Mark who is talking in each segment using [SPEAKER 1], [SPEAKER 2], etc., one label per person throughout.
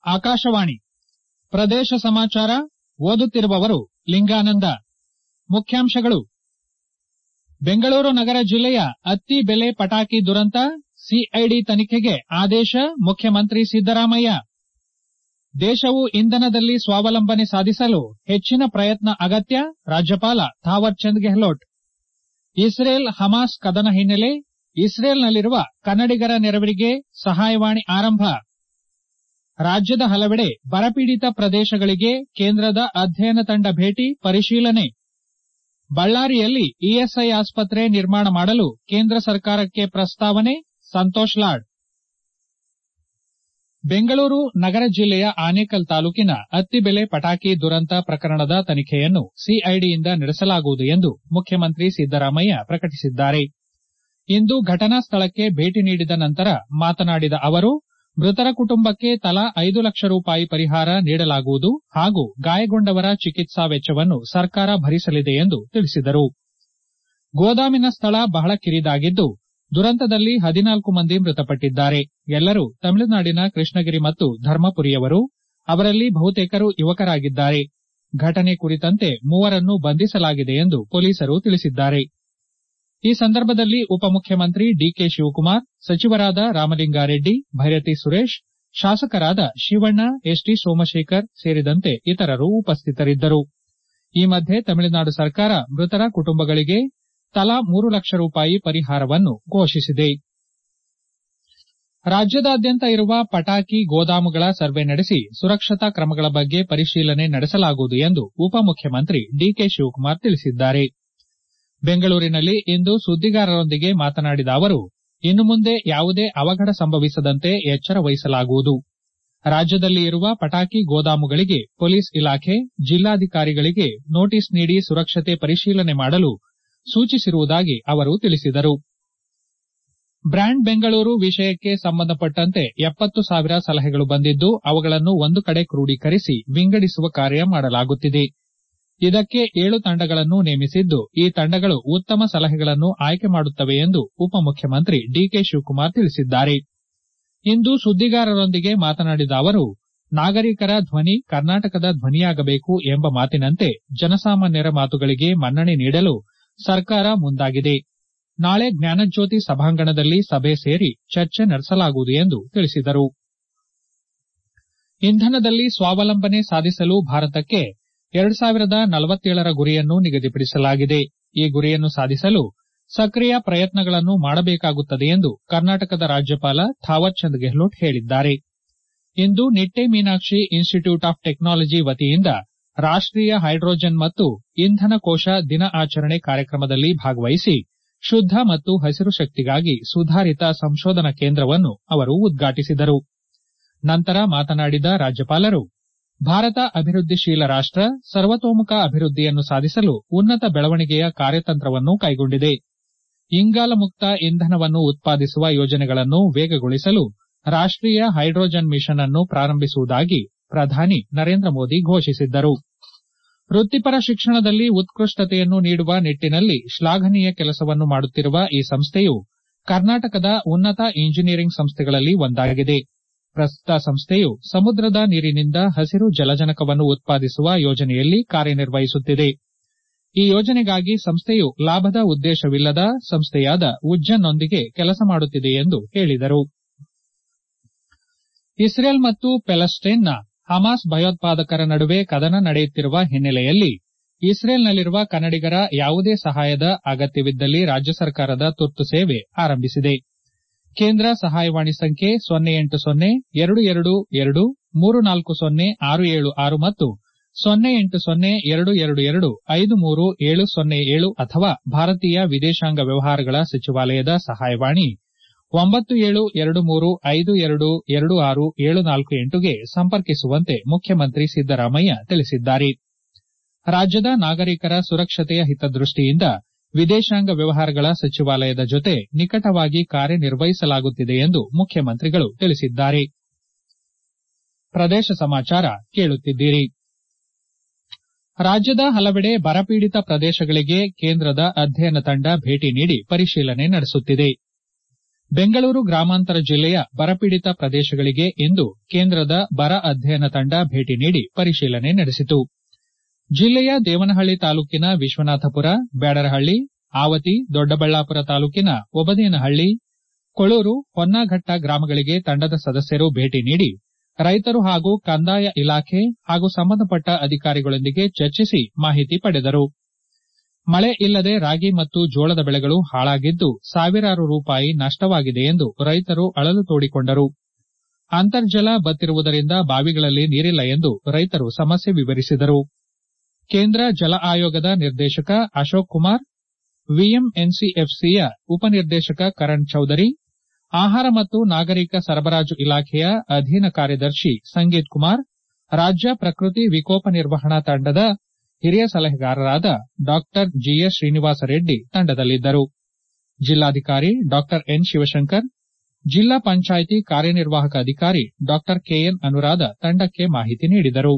[SPEAKER 1] ಆಕಾಶವಾಣಿ ಪ್ರದೇಶ ಸಮಾಚಾರ ಓದುತ್ತಿರುವವರು ಲಿಂಗಾನಂದ ಮುಖ್ಯಾಂಶಗಳು ಬೆಂಗಳೂರು ನಗರ ಜಿಲ್ಲೆಯ ಅತ್ತಿ ಬೆಲೆ ಪಟಾಕಿ ದುರಂತ ಸಿಐಡಿ ತನಿಖೆಗೆ ಆದೇಶ ಮುಖ್ಯಮಂತ್ರಿ ಸಿದ್ದರಾಮಯ್ಯ ದೇಶವು ಇಂಧನದಲ್ಲಿ ಸ್ವಾವಲಂಬನೆ ಸಾಧಿಸಲು ಹೆಚ್ಚಿನ ಪ್ರಯತ್ನ ಅಗತ್ಯ ರಾಜ್ಯಪಾಲ ಥಾವರ್ ಚಂದ್ ಗೆಹ್ಲೋಟ್ ಇಸ್ರೇಲ್ ಹಮಾಸ್ ಕದನ ಹಿನ್ನೆಲೆ ಇಸ್ರೇಲ್ನಲ್ಲಿರುವ ಕನ್ನಡಿಗರ ನೆರವಿಗೆ ಸಹಾಯವಾಣಿ ಆರಂಭ ರಾಜ್ಯದ ಹಲವೆಡೆ ಬರಪೀಡಿತ ಪ್ರದೇಶಗಳಿಗೆ ಕೇಂದ್ರದ ಅಧ್ಯಯನ ತಂಡ ಭೇಟಿ ಪರಿಶೀಲನೆ ಬಳ್ಳಾರಿಯಲ್ಲಿ ಇಎಸ್ಐ ಆಸ್ಪತ್ರೆ ನಿರ್ಮಾಣ ಮಾಡಲು ಕೇಂದ್ರ ಸರ್ಕಾರಕ್ಕೆ ಪ್ರಸ್ತಾವನೆ ಸಂತೋಷ್ ಲಾಡ್ ಬೆಂಗಳೂರು ನಗರ ಜಿಲ್ಲೆಯ ಆನೇಕಲ್ ತಾಲೂಕಿನ ಅತ್ತಿಬೆಲೆ ಪಟಾಕಿ ದುರಂತ ಪ್ರಕರಣದ ತನಿಖೆಯನ್ನು ಸಿಐಡಿಯಿಂದ ನಡೆಸಲಾಗುವುದು ಎಂದು ಮುಖ್ಯಮಂತ್ರಿ ಸಿದ್ದರಾಮಯ್ಯ ಪ್ರಕಟಿಸಿದ್ದಾರೆ ಇಂದು ಘಟನಾ ಸ್ಥಳಕ್ಕೆ ಭೇಟಿ ನೀಡಿದ ನಂತರ ಮಾತನಾಡಿದ ಅವರು ಮೃತರ ಕುಟುಂಬಕ್ಕೆ ತಲಾ ಐದು ಲಕ್ಷ ರೂಪಾಯಿ ಪರಿಹಾರ ನೀಡಲಾಗುವುದು ಹಾಗೂ ಗಾಯಗೊಂಡವರ ಚಿಕಿತ್ಸಾ ವೆಚ್ಚವನ್ನು ಸರ್ಕಾರ ಭರಿಸಲಿದೆ ಎಂದು ತಿಳಿಸಿದರು ಗೋದಾಮಿನ ಸ್ಥಳ ಬಹಳ ಕಿರಿದಾಗಿದ್ದು ದುರಂತದಲ್ಲಿ ಹದಿನಾಲ್ಕು ಮಂದಿ ಮೃತಪಟ್ಟಿದ್ದಾರೆ ಎಲ್ಲರೂ ತಮಿಳುನಾಡಿನ ಕೃಷ್ಣಗಿರಿ ಮತ್ತು ಧರ್ಮಪುರಿಯವರು ಅವರಲ್ಲಿ ಬಹುತೇಕರು ಯುವಕರಾಗಿದ್ದಾರೆ ಘಟನೆ ಕುರಿತಂತೆ ಮೂವರನ್ನು ಬಂಧಿಸಲಾಗಿದೆ ಎಂದು ಪೊಲೀಸರು ತಿಳಿಸಿದ್ದಾರೆ ಈ ಸಂದರ್ಭದಲ್ಲಿ ಉಪಮುಖ್ಯಮಂತ್ರಿ ಡಿಕೆ ಶಿವಕುಮಾರ್ ಸಚಿವರಾದ ರಾಮಲಿಂಗಾರೆಡ್ಡಿ ಭೈರತಿ ಸುರೇಶ್ ಶಾಸಕರಾದ ಶಿವಣ್ಣ ಎಸ್ಟಿ ಸೋಮಶೇಖರ್ ಸೇರಿದಂತೆ ಇತರರು ಉಪಸ್ಥಿತರಿದ್ದರು ಈ ಮಧ್ಯೆ ತಮಿಳುನಾಡು ಸರ್ಕಾರ ಮೃತರ ಕುಟುಂಬಗಳಿಗೆ ತಲಾ ಮೂರು ಲಕ್ಷ ರೂಪಾಯಿ ಪರಿಹಾರವನ್ನು ಘೋಷಿಸಿದೆ ರಾಜ್ಯದಾದ್ಯಂತ ಇರುವ ಪಟಾಕಿ ಗೋದಾಮುಗಳ ಸರ್ವೆ ನಡೆಸಿ ಸುರಕ್ಷತಾ ಕ್ರಮಗಳ ಬಗ್ಗೆ ಪರಿಶೀಲನೆ ನಡೆಸಲಾಗುವುದು ಎಂದು ಉಪಮುಖ್ಯಮಂತ್ರಿ ಡಿಕೆ ಶಿವಕುಮಾರ್ ತಿಳಿಸಿದ್ದಾರೆ ಬೆಂಗಳೂರಿನಲ್ಲಿ ಇಂದು ಸುದ್ದಿಗಾರರೊಂದಿಗೆ ಮಾತನಾಡಿದ ಅವರು ಇನ್ನು ಮುಂದೆ ಯಾವುದೇ ಅವಘಡ ಸಂಭವಿಸದಂತೆ ಎಚ್ಚರ ವಹಿಸಲಾಗುವುದು ರಾಜ್ಯದಲ್ಲಿ ಇರುವ ಪಟಾಕಿ ಗೋದಾಮುಗಳಿಗೆ ಪೊಲೀಸ್ ಇಲಾಖೆ ಜಿಲ್ಲಾಧಿಕಾರಿಗಳಿಗೆ ನೋಟಿಸ್ ನೀಡಿ ಸುರಕ್ಷತೆ ಪರಿಶೀಲನೆ ಮಾಡಲು ಸೂಚಿಸಿರುವುದಾಗಿ ಅವರು ತಿಳಿಸಿದರು ಬ್ರ್ಯಾಂಡ್ ಬೆಂಗಳೂರು ವಿಷಯಕ್ಕೆ ಸಂಬಂಧಪಟ್ಟಂತೆ ಎಪ್ಪತ್ತು ಸಾವಿರ ಸಲಹೆಗಳು ಬಂದಿದ್ದು ಅವುಗಳನ್ನು ಒಂದು ಕಡೆ ಕ್ರೋಢೀಕರಿಸಿ ವಿಂಗಡಿಸುವ ಕಾರ್ಯ ಮಾಡಲಾಗುತ್ತಿದೆ ಇದಕ್ಕೆ ಏಳು ತಂಡಗಳನ್ನು ನೇಮಿಸಿದ್ದು ಈ ತಂಡಗಳು ಉತ್ತಮ ಸಲಹೆಗಳನ್ನು ಆಯ್ಕೆ ಮಾಡುತ್ತವೆ ಎಂದು ಉಪಮುಖ್ಯಮಂತ್ರಿ ಡಿಕೆ ಶಿವಕುಮಾರ್ ತಿಳಿಸಿದ್ದಾರೆ ಇಂದು ಸುದ್ದಿಗಾರರೊಂದಿಗೆ ಮಾತನಾಡಿದ ಅವರು ನಾಗರಿಕರ ಧ್ವನಿ ಕರ್ನಾಟಕದ ಧ್ವನಿಯಾಗಬೇಕು ಎಂಬ ಮಾತಿನಂತೆ ಜನಸಾಮಾನ್ಯರ ಮಾತುಗಳಿಗೆ ಮನ್ನಣೆ ನೀಡಲು ಸರ್ಕಾರ ಮುಂದಾಗಿದೆ ನಾಳೆ ಜ್ಞಾನಜ್ಯೋತಿ ಸಭಾಂಗಣದಲ್ಲಿ ಸಭೆ ಸೇರಿ ಚರ್ಚೆ ನಡೆಸಲಾಗುವುದು ಎಂದು ತಿಳಿಸಿದರು ಇಂಧನದಲ್ಲಿ ಸ್ವಾವಲಂಬನೆ ಸಾಧಿಸಲು ಭಾರತಕ್ಕೆ ಎರಡು ಸಾವಿರದ ನಲವತ್ತೇಳರ ಗುರಿಯನ್ನು ನಿಗದಿಪಡಿಸಲಾಗಿದೆ ಈ ಗುರಿಯನ್ನು ಸಾಧಿಸಲು ಸಕ್ರಿಯ ಪ್ರಯತ್ನಗಳನ್ನು ಮಾಡಬೇಕಾಗುತ್ತದೆ ಎಂದು ಕರ್ನಾಟಕದ ರಾಜ್ಯಪಾಲ ಥಾವರ್ ಚಂದ್ ಗೆಹ್ಲೋಟ್ ಹೇಳಿದ್ದಾರೆ ಇಂದು Nitte Meenakshi institute of technology ವತಿಯಿಂದ ರಾಷ್ಟೀಯ ಹೈಡ್ರೋಜನ್ ಮತ್ತು ಇಂಧನ ಕೋಶ ದಿನ ಆಚರಣೆ ಕಾರ್ಯಕ್ರಮದಲ್ಲಿ ಭಾಗವಹಿಸಿ ಶುದ್ದ ಮತ್ತು ಹಸಿರು ಶಕ್ತಿಗಾಗಿ ಸುಧಾರಿತ ಸಂಶೋಧನಾ ಕೇಂದ್ರವನ್ನು ಅವರು ಉದ್ಘಾಟಿಸಿದರು ನಂತರ ಮಾತನಾಡಿದ ರಾಜ್ಯಪಾಲರು ಭಾರತ ಅಭಿವೃದ್ಧಿಶೀಲ ರಾಷ್ಟ ಸರ್ವತೋಮುಖ ಅಭಿವೃದ್ಧಿಯನ್ನು ಸಾಧಿಸಲು ಉನ್ನತ ಬೆಳವಣಿಗೆಯ ಕಾರ್ಯತಂತ್ರವನ್ನು ಕೈಗೊಂಡಿದೆ ಇಂಗಾಲ ಮುಕ್ತ ಇಂಧನವನ್ನು ಉತ್ಪಾದಿಸುವ ಯೋಜನೆಗಳನ್ನು ವೇಗಗೊಳಿಸಲು ರಾಷ್ಟೀಯ ಹೈಡ್ರೋಜನ್ ಮಿಷನ್ ಅನ್ನು ಪ್ರಾರಂಭಿಸುವುದಾಗಿ ಪ್ರಧಾನಿ ನರೇಂದ್ರ ಮೋದಿ ಘೋಷಿಸಿದ್ದರು ವೃತ್ತಿಪರ ಶಿಕ್ಷಣದಲ್ಲಿ ಉತ್ಕೃಷ್ಟತೆಯನ್ನು ನೀಡುವ ನಿಟ್ಟಿನಲ್ಲಿ ಶ್ಲಾಘನೀಯ ಕೆಲಸವನ್ನು ಮಾಡುತ್ತಿರುವ ಈ ಸಂಸ್ಥೆಯು ಕರ್ನಾಟಕದ ಉನ್ನತ ಇಂಜಿನಿಯರಿಂಗ್ ಸಂಸ್ಥೆಗಳಲ್ಲಿ ಒಂದಾಗಿದೆ ಪ್ರಸ್ತುತ ಸಂಸ್ಥೆಯು ಸಮುದ್ರದ ನೀರಿನಿಂದ ಹಸಿರು ಜಲಜನಕವನ್ನು ಉತ್ಪಾದಿಸುವ ಯೋಜನೆಯಲ್ಲಿ ಕಾರ್ಯನಿರ್ವಹಿಸುತ್ತಿದೆ ಈ ಯೋಜನೆಗಾಗಿ ಸಂಸ್ಥೆಯು ಲಾಭದ ಉದ್ದೇಶವಿಲ್ಲದ ಸಂಸ್ಥೆಯಾದ ಉಜ್ಜನ್ನೊಂದಿಗೆ ಕೆಲಸ ಮಾಡುತ್ತಿದೆ ಎಂದು ಹೇಳಿದರು ಇಸ್ರೇಲ್ ಮತ್ತು ಪ್ಯಾಲೆಸ್ಟೈನ್ನ ಹಮಾಸ್ ಭಯೋತ್ಪಾದಕರ ನಡುವೆ ಕದನ ನಡೆಯುತ್ತಿರುವ ಹಿನ್ನೆಲೆಯಲ್ಲಿ ಇಸ್ರೇಲ್ನಲ್ಲಿರುವ ಕನ್ನಡಿಗರ ಯಾವುದೇ ಸಹಾಯದ ಅಗತ್ಯವಿದ್ದಲ್ಲಿ ರಾಜ್ಯ ಸರ್ಕಾರದ ತುರ್ತು ಸೇವೆ ಆರಂಭಿಸಿದೆ ಕೇಂದ್ರ ಸಹಾಯವಾಣಿ ಸಂಖ್ಯೆ ಸೊನ್ನೆ ಎಂಟು ಸೊನ್ನೆ ಎರಡು ಎರಡು ಎರಡು ಮೂರು ನಾಲ್ಕು ಸೊನ್ನೆ ಆರು ಏಳು ಆರು ಮತ್ತು ಸೊನ್ನೆ ಎಂಟು ಸೊನ್ನೆ ಎರಡು ಎರಡು ಎರಡು ಐದು ಮೂರು ಏಳು ಸೊನ್ನೆ ಏಳು ಅಥವಾ ಭಾರತೀಯ ವಿದೇಶಾಂಗ ವ್ಯವಹಾರಗಳ ಸಚಿವಾಲಯದ ಸಹಾಯವಾಣಿ ಒಂಬತ್ತು ಏಳು ಎರಡು ಮೂರು ಐದು ಎರಡು ಎರಡು ಆರು ಏಳು ನಾಲ್ಕು ಎಂಟುಗೆ ಸಂಪರ್ಕಿಸುವಂತೆ ಮುಖ್ಯಮಂತ್ರಿ ಸಿದ್ದರಾಮಯ್ಯ ತಿಳಿಸಿದ್ದಾರೆ ರಾಜ್ಯದ ನಾಗರಿಕರ ಸುರಕ್ಷತೆಯ ಹಿತದೃಷ್ಟಿಯಿಂದ ವಿದೇಶಾಂಗ ವ್ಯವಹಾರಗಳ ಸಚಿವಾಲಯದ ಜೊತೆ ನಿಕಟವಾಗಿ ಕಾರ್ಯನಿರ್ವಹಿಸಲಾಗುತ್ತಿದೆ ಎಂದು ಮುಖ್ಯಮಂತ್ರಿಗಳು ತಿಳಿಸಿದ್ದಾರೆ ಪ್ರದೇಶ ಸಮಾಚಾರ ಕೇಳುತ್ತಿದ್ದೀರಿ ರಾಜ್ಯದ ಹಲವೆಡೆ ಬರಪೀಡಿತ ಪ್ರದೇಶಗಳಿಗೆ ಕೇಂದ್ರದ ಅಧ್ಯಯನ ತಂಡ ಭೇಟಿ ನೀಡಿ ಪರಿಶೀಲನೆ ನಡೆಸುತ್ತಿದೆ ಬೆಂಗಳೂರು ಗ್ರಾಮಾಂತರ ಜಿಲ್ಲೆಯ ಬರಪೀಡಿತ ಪ್ರದೇಶಗಳಿಗೆ ಇಂದು ಕೇಂದ್ರದ ಬರ ಅಧ್ಯಯನ ತಂಡ ಭೇಟಿ ನೀಡಿ ಪರಿಶೀಲನೆ ನಡೆಸಿತು ಜಿಲ್ಲೆಯ ದೇವನಹಳ್ಳಿ ತಾಲೂಕಿನ ವಿಶ್ವನಾಥಪುರ ಬ್ಯಾಡರಹಳ್ಳಿ ಆವತಿ ದೊಡ್ಡಬಳ್ಳಾಪುರ ತಾಲೂಕಿನ ಒಬದೇನಹಳ್ಳಿ ಕೊಳೂರು ಹೊನ್ನಾಘಟ್ಟ ಗ್ರಾಮಗಳಿಗೆ ತಂಡದ ಸದಸ್ಯರು ಭೇಟಿ ನೀಡಿ ರೈತರು ಹಾಗೂ ಕಂದಾಯ ಇಲಾಖೆ ಹಾಗೂ ಸಂಬಂಧಪಟ್ಟ ಅಧಿಕಾರಿಗಳೊಂದಿಗೆ ಚರ್ಚಿಸಿ ಮಾಹಿತಿ ಪಡೆದರು ಮಳೆ ಇಲ್ಲದೆ ರಾಗಿ ಮತ್ತು ಜೋಳದ ಬೆಳೆಗಳು ಹಾಳಾಗಿದ್ದು ಸಾವಿರಾರು ರೂಪಾಯಿ ನಷ್ಟವಾಗಿದೆ ಎಂದು ರೈತರು ಅಳಲು ತೋಡಿಕೊಂಡರು ಅಂತರ್ಜಲ ಬತ್ತಿರುವುದರಿಂದ ಬಾವಿಗಳಲ್ಲಿ ನೀರಿಲ್ಲ ಎಂದು ರೈತರು ಸಮಸ್ಯೆ ವಿವರಿಸಿದರು ಕೇಂದ್ರ ಜಲ ಆಯೋಗದ ನಿರ್ದೇಶಕ ಅಶೋಕ್ ಕುಮಾರ್ ವಿಎಂಎನ್ಸಿಎಫ್ಸಿಯ ಉಪನಿರ್ದೇಶಕ ಕರಣ್ ಚೌಧರಿ ಆಹಾರ ಮತ್ತು ನಾಗರಿಕ ಸರಬರಾಜು ಇಲಾಖೆಯ ಅಧೀನ ಕಾರ್ಯದರ್ಶಿ ಸಂಗೀತ್ ಕುಮಾರ್ ರಾಜ್ಯ ಪ್ರಕೃತಿ ವಿಕೋಪ ನಿರ್ವಹಣಾ ತಂಡದ ಹಿರಿಯ ಸಲಹೆಗಾರರಾದ ಡಾ ಜಿಎಸ್ ಶ್ರೀನಿವಾಸ ರೆಡ್ಡಿ ತಂಡದಲ್ಲಿದ್ದರು ಜಿಲ್ಲಾಧಿಕಾರಿ ಡಾ ಎನ್ ಶಿವಶಂಕರ್ ಜಿಲ್ಲಾ ಪಂಚಾಯಿತಿ ಕಾರ್ಯನಿರ್ವಾಹಕ ಅಧಿಕಾರಿ ಡಾ ಕೆಎನ್ ಅನುರಾಧ ತಂಡಕ್ಕೆ ಮಾಹಿತಿ ನೀಡಿದರು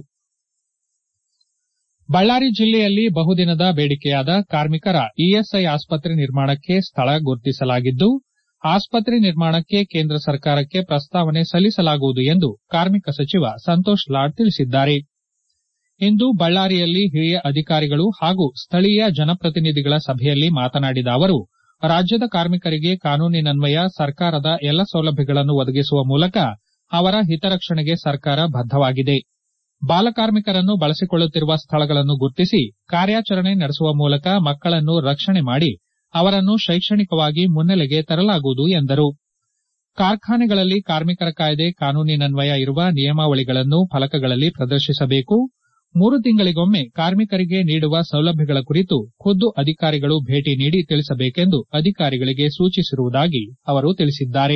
[SPEAKER 1] ಬಳ್ಳಾರಿ ಜಿಲ್ಲೆಯಲ್ಲಿ ಬಹುದಿನದ ಬೇಡಿಕೆಯಾದ ಕಾರ್ಮಿಕರ ಇಎಸ್ಐ ಆಸ್ಪತ್ರೆ ನಿರ್ಮಾಣಕ್ಕೆ ಸ್ಥಳ ಗುರುತಿಸಲಾಗಿದ್ದು ಆಸ್ಪತ್ರೆ ನಿರ್ಮಾಣಕ್ಕೆ ಕೇಂದ್ರ ಸರ್ಕಾರಕ್ಕೆ ಪ್ರಸ್ತಾವನೆ ಸಲ್ಲಿಸಲಾಗುವುದು ಎಂದು ಕಾರ್ಮಿಕ ಸಚಿವ ಸಂತೋಷ್ ಲಾಡ್ ತಿಳಿಸಿದ್ದಾರೆ ಇಂದು ಬಳ್ಳಾರಿಯಲ್ಲಿ ಹಿರಿಯ ಅಧಿಕಾರಿಗಳು ಹಾಗೂ ಸ್ಥಳೀಯ ಜನಪ್ರತಿನಿಧಿಗಳ ಸಭೆಯಲ್ಲಿ ಮಾತನಾಡಿದ ಅವರು ರಾಜ್ಯದ ಕಾರ್ಮಿಕರಿಗೆ ಕಾನೂನಿನನ್ವಯ ಸರ್ಕಾರದ ಎಲ್ಲ ಸೌಲಭ್ಯಗಳನ್ನು ಒದಗಿಸುವ ಮೂಲಕ ಅವರ ಹಿತರಕ್ಷಣೆಗೆ ಸರ್ಕಾರ ಬದ್ದವಾಗಿದೆ ಬಾಲಕಾರ್ಮಿಕರನ್ನು ಬಳಸಿಕೊಳ್ಳುತ್ತಿರುವ ಸ್ಥಳಗಳನ್ನು ಗುರುತಿಸಿ ಕಾರ್ಯಾಚರಣೆ ನಡೆಸುವ ಮೂಲಕ ಮಕ್ಕಳನ್ನು ರಕ್ಷಣೆ ಮಾಡಿ ಅವರನ್ನು ಶೈಕ್ಷಣಿಕವಾಗಿ ಮುನ್ನೆಲೆಗೆ ತರಲಾಗುವುದು ಎಂದರು ಕಾರ್ಖಾನೆಗಳಲ್ಲಿ ಕಾರ್ಮಿಕರ ಕಾಯ್ದೆ ಕಾನೂನಿನನ್ವಯ ಇರುವ ನಿಯಮಾವಳಿಗಳನ್ನು ಫಲಕಗಳಲ್ಲಿ ಪ್ರದರ್ಶಿಸಬೇಕು ಮೂರು ತಿಂಗಳಿಗೊಮ್ಮೆ ಕಾರ್ಮಿಕರಿಗೆ ನೀಡುವ ಸೌಲಭ್ಯಗಳ ಕುರಿತು ಖುದ್ದು ಅಧಿಕಾರಿಗಳು ಭೇಟಿ ನೀಡಿ ತಿಳಿಸಬೇಕೆಂದು ಅಧಿಕಾರಿಗಳಿಗೆ ಸೂಚಿಸಿರುವುದಾಗಿ ಅವರು ತಿಳಿಸಿದ್ದಾರೆ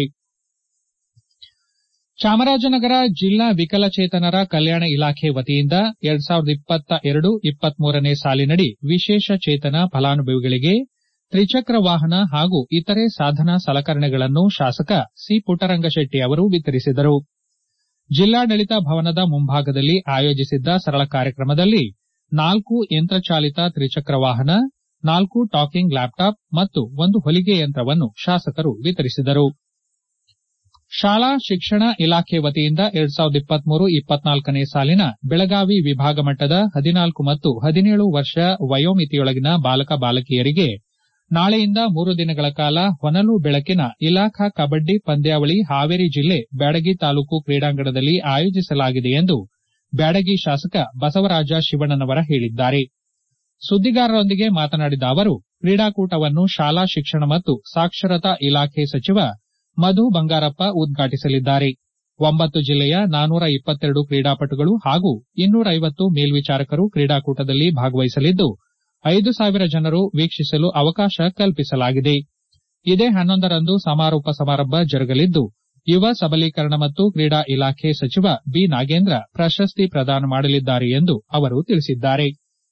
[SPEAKER 1] ಚಾಮರಾಜನಗರ ಜಿಲ್ಲಾ ವಿಕಲಚೇತನರ ಕಲ್ಯಾಣ ಇಲಾಖೆ ವತಿಯಿಂದ ಎರಡ್ ಸಾವಿರದ ಇಪ್ಪತ್ತ ಎರಡು ಇಪ್ಪತ್ಮೂರನೇ ಸಾಲಿನಡಿ ವಿಶೇಷ ಚೇತನ ಫಲಾನುಭವಿಗಳಿಗೆ ತ್ರಿಚಕ್ರ ವಾಹನ ಹಾಗೂ ಇತರೆ ಸಾಧನ ಸಲಕರಣೆಗಳನ್ನು ಶಾಸಕ ಸಿ ಪುಟ್ಟರಂಗಶೆಟ್ಟಿ ಅವರು ವಿತರಿಸಿದರು ಜಿಲ್ಲಾಡಳಿತ ಭವನದ ಮುಂಭಾಗದಲ್ಲಿ ಆಯೋಜಿಸಿದ್ದ ಸರಳ ಕಾರ್ಯಕ್ರಮದಲ್ಲಿ ನಾಲ್ಕು ಯಂತ್ರಚಾಲಿತ ತ್ರಿಚಕ್ರ ವಾಹನ ನಾಲ್ಕು ಟಾಕಿಂಗ್ ಲ್ಯಾಪ್ಟಾಪ್ ಮತ್ತು ಒಂದು ಹೊಲಿಗೆ ಯಂತ್ರವನ್ನು ಶಾಸಕರು ವಿತರಿಸಿದರು ಶಾಲಾ ಶಿಕ್ಷಣ ಇಲಾಖೆ ವತಿಯಿಂದ ಎರಡ್ ಸಾವಿರದ ಇಪ್ಪತ್ಮೂರು ಇಪ್ಪತ್ನಾಲ್ಕನೇ ಸಾಲಿನ ಬೆಳಗಾವಿ ವಿಭಾಗ ಮಟ್ಟದ ಹದಿನಾಲ್ಕು ಮತ್ತು ಹದಿನೇಳು ವರ್ಷ ವಯೋಮಿತಿಯೊಳಗಿನ ಬಾಲಕ ಬಾಲಕಿಯರಿಗೆ ನಾಳೆಯಿಂದ ಮೂರು ದಿನಗಳ ಕಾಲ ಹೊನಲು ಬೆಳಕಿನ ಇಲಾಖಾ ಕಬಡ್ಡಿ ಪಂದ್ಯಾವಳಿ ಹಾವೇರಿ ಜಿಲ್ಲೆ ಬ್ಯಾಡಗಿ ತಾಲೂಕು ಕ್ರೀಡಾಂಗಣದಲ್ಲಿ ಆಯೋಜಿಸಲಾಗಿದೆ ಎಂದು ಬ್ಯಾಡಗಿ ಶಾಸಕ ಬಸವರಾಜ ಶಿವಣ್ಣನವರ ಹೇಳಿದ್ದಾರೆ ಸುದ್ದಿಗಾರರೊಂದಿಗೆ ಮಾತನಾಡಿದ ಅವರು ಕ್ರೀಡಾಕೂಟವನ್ನು ಶಾಲಾ ಶಿಕ್ಷಣ ಮತ್ತು ಸಾಕ್ಷರತಾ ಇಲಾಖೆ ಸಚಿವ ಮಧು ಬಂಗಾರಪ್ಪ ಉದ್ಘಾಟಿಸಲಿದ್ದಾರೆ ಒಂಬತ್ತು ಜಿಲ್ಲೆಯ ನಾನೂರ ಇಪ್ಪತ್ತೆರಡು ಕ್ರೀಡಾಪಟುಗಳು ಹಾಗೂ ಇನ್ನೂರ ಐವತ್ತು ಮೇಲ್ವಿಚಾರಕರು ಕ್ರೀಡಾಕೂಟದಲ್ಲಿ ಭಾಗವಹಿಸಲಿದ್ದು ಐದು ಸಾವಿರ ಜನರು ವೀಕ್ಷಿಸಲು ಅವಕಾಶ ಕಲ್ಪಿಸಲಾಗಿದೆ ಇದೇ ಹನ್ನೊಂದರಂದು ಸಮಾರೋಪ ಸಮಾರಂಭ ಜರುಗಲಿದ್ದು ಯುವ ಸಬಲೀಕರಣ ಮತ್ತು ಕ್ರೀಡಾ ಇಲಾಖೆ ಸಚಿವ ಬಿ ನಾಗೇಂದ್ರ ಪ್ರಶಸ್ತಿ ಪ್ರದಾನ ಮಾಡಲಿದ್ದಾರೆ ಎಂದು ಅವರು ತಿಳಿಸಿದ್ದಾರೆ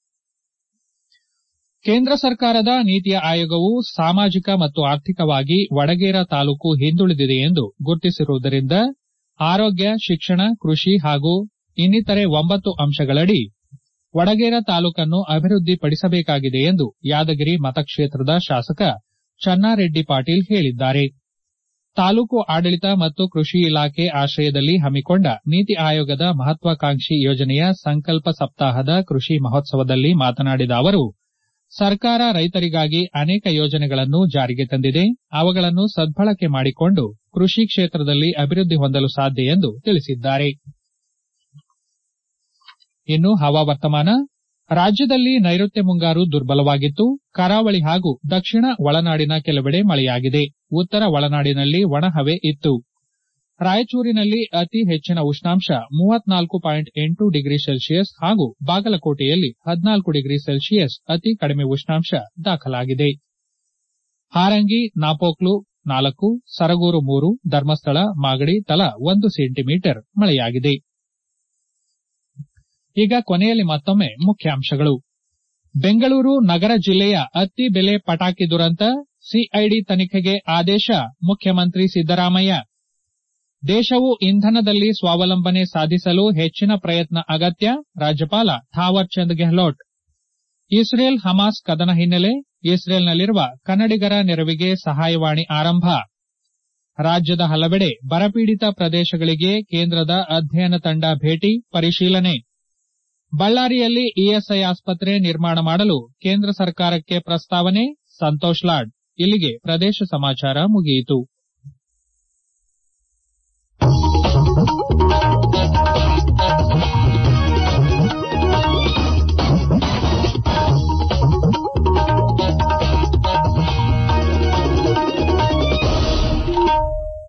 [SPEAKER 1] ಕೇಂದ್ರ ಸರ್ಕಾರದ ನೀತಿ ಆಯೋಗವು ಸಾಮಾಜಿಕ ಮತ್ತು ಆರ್ಥಿಕವಾಗಿ ವಡಗೇರ ತಾಲೂಕು ಹಿಂದುಳಿದಿದೆ ಎಂದು ಗುರುತಿಸಿರುವುದರಿಂದ ಆರೋಗ್ಯ ಶಿಕ್ಷಣ ಕೃಷಿ ಹಾಗೂ ಇನ್ನಿತರೆ ಒಂಬತ್ತು ಅಂಶಗಳಡಿ ವಡಗೇರ ತಾಲೂಕನ್ನು ಅಭಿವೃದ್ಧಿಪಡಿಸಬೇಕಾಗಿದೆ ಎಂದು ಯಾದಗಿರಿ ಮತಕ್ಷೇತ್ರದ ಶಾಸಕ ಚನ್ನಾರೆಡ್ಡಿ ಪಾಟೀಲ್ ಹೇಳಿದ್ದಾರೆ ತಾಲೂಕು ಆಡಳಿತ ಮತ್ತು ಕೃಷಿ ಇಲಾಖೆ ಆಶ್ರಯದಲ್ಲಿ ಹಮ್ಮಿಕೊಂಡ ನೀತಿ ಆಯೋಗದ ಮಹತ್ವಾಕಾಂಕ್ಷಿ ಯೋಜನೆಯ ಸಂಕಲ್ಪ ಸಪ್ತಾಹದ ಕೃಷಿ ಮಹೋತ್ಸವದಲ್ಲಿ ಮಾತನಾಡಿದ ಅವರು ಸರ್ಕಾರ ರೈತರಿಗಾಗಿ ಅನೇಕ ಯೋಜನೆಗಳನ್ನು ಜಾರಿಗೆ ತಂದಿದೆ ಅವುಗಳನ್ನು ಸದ್ಬಳಕೆ ಮಾಡಿಕೊಂಡು ಕೃಷಿ ಕ್ಷೇತ್ರದಲ್ಲಿ ಅಭಿವೃದ್ಧಿ ಹೊಂದಲು ಸಾಧ್ಯ ಎಂದು ತಿಳಿಸಿದ್ದಾರೆ ಇನ್ನು ಹವಾವರ್ತಮಾನ ರಾಜ್ಯದಲ್ಲಿ ನೈಋತ್ಯ ಮುಂಗಾರು ದುರ್ಬಲವಾಗಿತ್ತು ಕರಾವಳಿ ಹಾಗೂ ದಕ್ಷಿಣ ಒಳನಾಡಿನ ಕೆಲವೆಡೆ ಮಳೆಯಾಗಿದೆ ಉತ್ತರ ಒಳನಾಡಿನಲ್ಲಿ ಒಣಹವೆ ಇತ್ತು ರಾಯಚೂರಿನಲ್ಲಿ ಅತಿ ಹೆಚ್ಚಿನ ಉಷ್ಣಾಂಶ ಮೂವತ್ನಾಲ್ಕು ಪಾಯಿಂಟ್ ಎಂಟು ಡಿಗ್ರಿ ಸೆಲ್ಸಿಯಸ್ ಹಾಗೂ ಬಾಗಲಕೋಟೆಯಲ್ಲಿ ಹದಿನಾಲ್ಕು ಡಿಗ್ರಿ ಸೆಲ್ಸಿಯಸ್ ಅತಿ ಕಡಿಮೆ ಉಷ್ಣಾಂಶ ದಾಖಲಾಗಿದೆ ಹಾರಂಗಿ ನಾಪೋಕ್ಲು ನಾಲ್ಕು ಸರಗೂರು ಮೂರು ಧರ್ಮಸ್ಥಳ ಮಾಗಡಿ ತಲಾ ಒಂದು ಸೆಂಟಿಮೀಟರ್ ಮಳೆಯಾಗಿದೆ ಈಗ ಕೊನೆಯಲ್ಲಿ ಮತ್ತೊಮ್ಮೆ ಮುಖ್ಯಾಂಶಗಳು ಬೆಂಗಳೂರು ನಗರ ಜಿಲ್ಲೆಯ ಅತ್ತಿ ಬೆಲೆ ಪಟಾಕಿ ದುರಂತ ಸಿಐಡಿ ತನಿಖೆಗೆ ಆದೇಶ ಮುಖ್ಯಮಂತ್ರಿ ಸಿದ್ದರಾಮಯ್ಯ ದೇಶವು ಇಂಧನದಲ್ಲಿ ಸ್ವಾವಲಂಬನೆ ಸಾಧಿಸಲು ಹೆಚ್ಚಿನ ಪ್ರಯತ್ನ ಅಗತ್ಯ ರಾಜ್ಯಪಾಲ ಥಾವರ್ ಚಂದ್ ಗೆಹ್ಲೋಟ್ ಇಸ್ರೇಲ್ ಹಮಾಸ್ ಕದನ ಹಿನ್ನೆಲೆ ಇಸ್ರೇಲ್ನಲ್ಲಿರುವ ಕನ್ನಡಿಗರ ನೆರವಿಗೆ ಸಹಾಯವಾಣಿ ಆರಂಭ ರಾಜ್ಯದ ಹಲವೆಡೆ ಬರಪೀಡಿತ ಪ್ರದೇಶಗಳಿಗೆ ಕೇಂದ್ರದ ಅಧ್ಯಯನ ತಂಡ ಭೇಟಿ ಪರಿಶೀಲನೆ ಬಳ್ಳಾರಿಯಲ್ಲಿ ಇಎಸ್ಐ ಆಸ್ಪತ್ರೆ ನಿರ್ಮಾಣ ಮಾಡಲು ಕೇಂದ್ರ ಸರ್ಕಾರಕ್ಕೆ ಪ್ರಸ್ತಾವನೆ ಸಂತೋಷ್ ಲಾಡ್ ಇಲ್ಲಿಗೆ ಪ್ರದೇಶ ಸಮಾಚಾರ ಮುಗಿಯಿತು